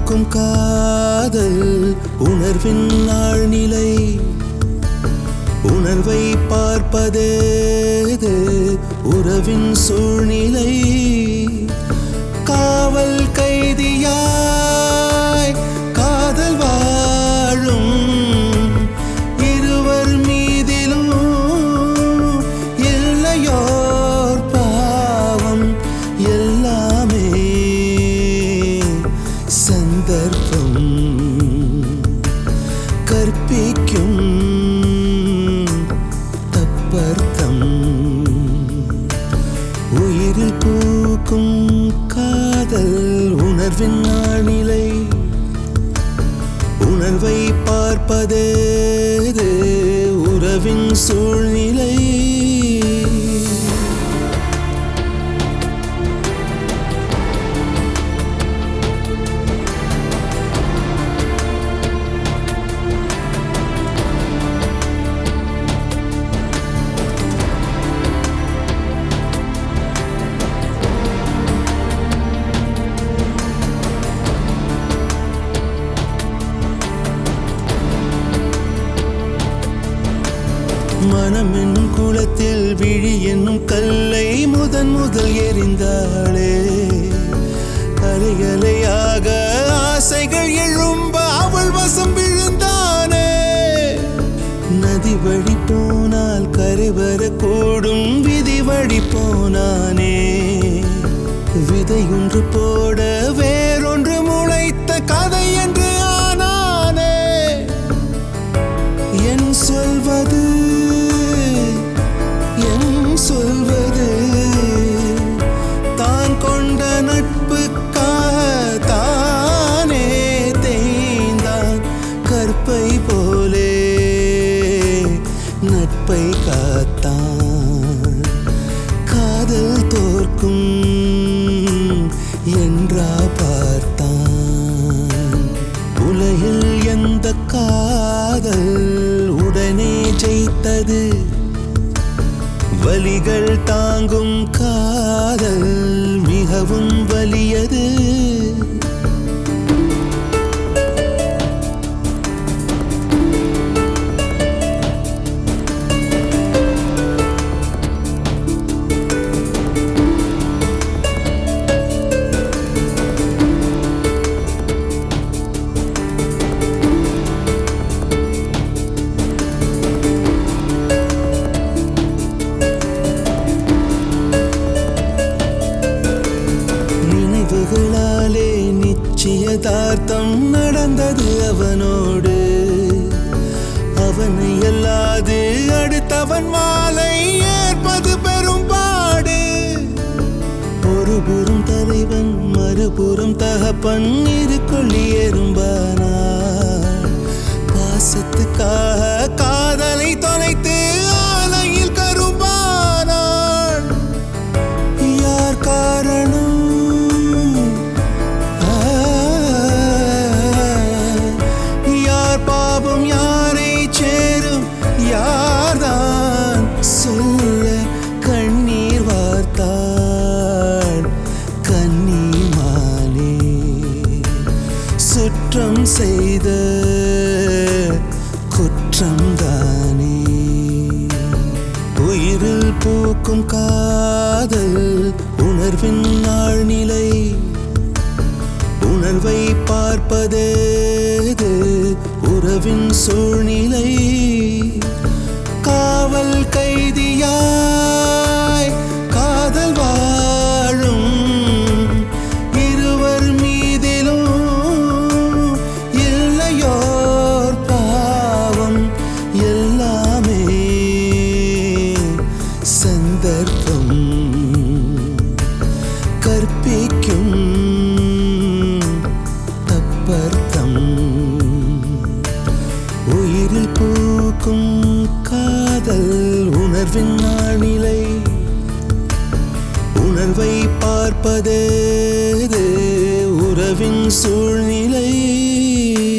பூக்கும் காதல் உணர்வின் ஆழ்நிலை உணர்வை பார்ப்பதேது உறவின் சூழ்நிலை காவல் கைதியாய் காதல் வாழும் இருவர் மீதிலும் இல்லையோர் பாவம் எல்லாமே சந்தர்ப்பம் கற்பிக்கும் தப்பர்த்தம் உயிரில் பூக்கும் காதல் உணர்வின் ஆணிலை உணர்வை பார்ப்பதேது உறவின் சூழ்நிலை மனமென் குளத்தில் விழி என்னும் கல்லை முதன் முதல் எறிந்தாளே அலையலையாக ஆசைகள் எழும்ப அவள் வசம் விழுந்தானே நதி வழி போனால் கரை வரக்கூடும் விதி வழி போனானே விதை ஒன்று போட வேறொன்று முளைத்த கதை என்று ஆனானே என் சொல்வது என் சொல்வது தான் கொண்ட நட்புக்காக தானே தேய்ந்தான் கற்பை போலே நட்பை காத்தான் காதல் தோற்கும் என்றா பார்த்தான் உலகில் எந்த காதல் உடனே ஜெயித்தது வலிகள் தாங்கும் காதல் மிகவும் வலியது நினைவுகளாலே நிச்சயதார்த்தம் நடந்தது அவனோடு அவனை அல்லாது அடுத்தவன் மாலை ஏற்பது பெரும்பாடு ஒருபுறம் தலைவன் மறுபுறம் தகப்பன் இருக்கொள்ளி எறும்பானார் பாசத்துக்காக காதலை தொலைத்து ஆலையில் கரும்பானாள் யார் காரணம் ஆ, யார் பாவம் யாரை சேரும் யார்தான் சொல்ல கண்ணீர் வார்த்தாள் கண்ணீர் மாலே சுற்றம் செய்த குற்றம் தானே உயிரில் பூக்கும் காதல் உணர்வின் ஆழ்நிலை உணர்வை பார்ப்பதேது உறவின் சூழ்நிலை காவல் கைதியாய் காதல் வாழும் இருவர் மீதிலும் இல்லையோர் பாவம் எல்லாமே சந்தர்ப்பம் கற்பிக்கும் தப்பர்த்தம் உயிரில் பூக்கும் காதல் உணர்வின் ஆணிலை உணர்வை பார்ப்பதேது உறவின் சூழ்நிலை